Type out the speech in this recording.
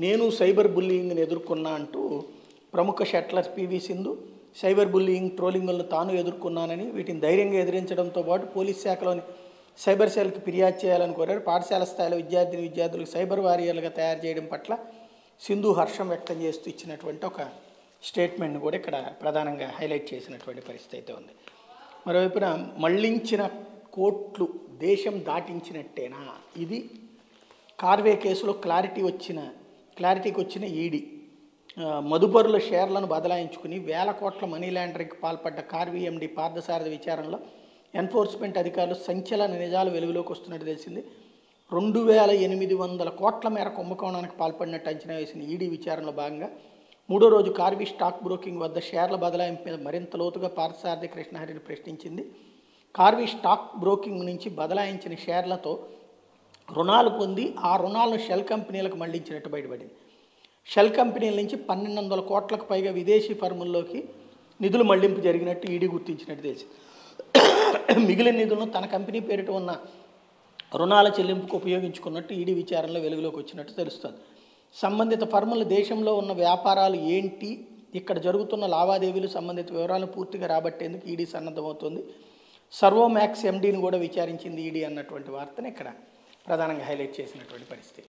నేను సైబర్ బుల్లింగ్ని ఎదుర్కొన్నా అంటూ ప్రముఖ shuttler PV Sindhu cyber bullying ట్రోలింగ్లను తాను ఎదుర్కొన్నానని వీటిని ధైర్యంగా ఎదిరించడంతో పాటు పోలీస్ శాఖలోని సైబర్ సెల్కి ఫిర్యాదు చేయాలని కోరారు పాఠశాల స్థాయిలో విద్యార్థిని విద్యార్థులకు సైబర్ వారియర్లుగా తయారు చేయడం పట్ల సింధు హర్షం వ్యక్తం చేస్తూ ఇచ్చినటువంటి ఒక స్టేట్మెంట్ని కూడా ఇక్కడ ప్రధానంగా హైలైట్ చేసినటువంటి పరిస్థితి అయితే ఉంది మరోవైపున మళ్లించిన కోట్లు దేశం దాటించినట్టేనా ఇది కార్వే కేసులో క్లారిటీ వచ్చిన క్లారిటీకి వచ్చిన ఈడీ ఆ, మదుపరుల షేర్లను బదలాయించుకుని వేల కోట్ల మనీ లాండరింగ్కి పాల్పడ్డ కార్వీ ఎండి పార్థసారథి విచారణలో ఎన్ఫోర్స్మెంట్ అధికారులు సంచలన నిజాలు వెలుగులోకి వస్తున్నట్టు తెలిసింది రెండు వేల ఎనిమిది వందల కోట్ల మేర కుంభకోణానికి పాల్పడినట్టు అంచనా వేసిన ఈడీ విచారణలో భాగంగా మూడో రోజు కార్వీ స్టాక్ బ్రోకింగ్ వద్ద షేర్ల బదలాయింపు మీద మరింత లోతుగా పార్థసారథి కృష్ణహరిని ప్రశ్నించింది కార్వీ స్టాక్ బ్రోకింగ్ నుంచి బదలాయించిన షేర్లతో రుణాలు పొంది ఆ రుణాలను షెల్ కంపెనీలకు మళ్లించినట్టు బయటపడింది షెల్ కంపెనీల నుంచి పన్నెండు వందల కోట్లకు పైగా విదేశీ ఫర్ముల్లోకి నిధులు మళ్లింపు జరిగినట్టు ఈడీ గుర్తించినట్టు తెలిసి మిగిలిన నిధులను తన కంపెనీ పేరిట ఉన్న రుణాల చెల్లింపుకు ఉపయోగించుకున్నట్టు ఈడీ విచారణలో వెలుగులోకి వచ్చినట్టు తెలుస్తుంది సంబంధిత ఫర్ముల దేశంలో ఉన్న వ్యాపారాలు ఏంటి ఇక్కడ జరుగుతున్న లావాదేవీలు సంబంధిత వివరాలను పూర్తిగా రాబట్టేందుకు ఈడీ సన్నద్ధమవుతోంది సర్వోమ్యాక్స్ ఎండీని కూడా విచారించింది ఈడీ అన్నటువంటి వార్తను ఇక్కడ ప్రధానంగా హైలైట్ చేసినటువంటి పరిస్థితి